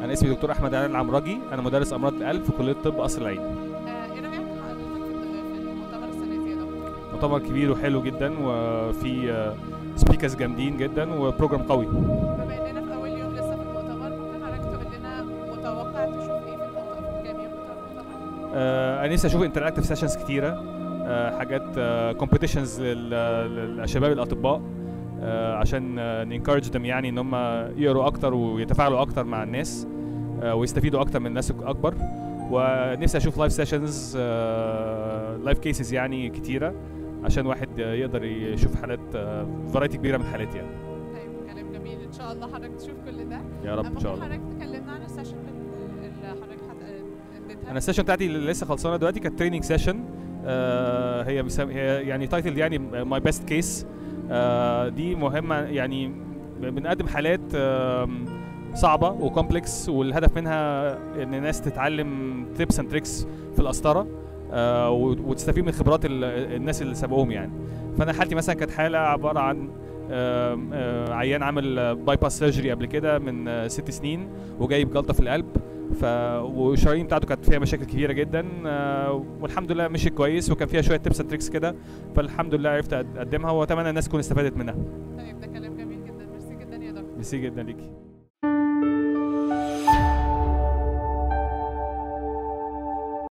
انا اسمي دكتور احمد علي العمراجي انا مدرس امراض القلب في كليه طب قصر العيني آه، ايه رايك حضرتك في في المؤتمر السنه دي يا دكتور؟ مؤتمر كبير وحلو جدا وفي سبيكرز جامدين جدا وبروجرام قوي بما اننا في اول يوم لسه في المؤتمر ممكن حضرتك تقول لنا متوقع تشوف ايه في المؤتمر في الكام يوم بتوع المؤتمر؟ آه، انا نفسي اشوف انتراكتيف سيشنز كتيره آه، حاجات كومبيتيشنز للشباب الاطباء آه، عشان ننكرج them يعني ان هم يقروا اكتر ويتفاعلوا اكتر مع الناس آه، ويستفيدوا اكتر من الناس اكبر ونفسي اشوف لايف سيشنز لايف كيسز يعني كتيره عشان واحد يقدر يشوف حالات فرايتي كبيره من الحالات يعني طيب كلام جميل ان شاء الله حضرتك تشوف كل ده يا رب ان شاء ممكن الله حضرتك تكلمنا عن السيشن اللي حضرتك هت- اديتها انا السيشن بتاعتي اللي لسه خلصانه دلوقتي كانت تريننج سيشن هي بيسم... هي يعني تايتل يعني ماي بيست كيس دي مهمه يعني بنقدم حالات آم، صعبه وكومبلكس والهدف منها ان الناس تتعلم تيبس اند تريكس في القسطره آه، وت- وتستفيد من خبرات ال- الناس اللي سبقوهم يعني فانا حالتي مثلا كانت حاله عباره عن آم، آه، عيان عامل باي باس سيرجري قبل كده من آه، ست سنين وجايب جلطه في القلب ف والشرايين بتاعته كانت فيها مشاكل كبيره جدا آه، والحمد لله مشي كويس وكان فيها شويه تيبس تريكس كده فالحمد لله عرفت اقدمها واتمنى الناس تكون استفادت منها طيب ده كلام جميل جدا ميرسي جدا يا دكتور ميرسي جدا ليكي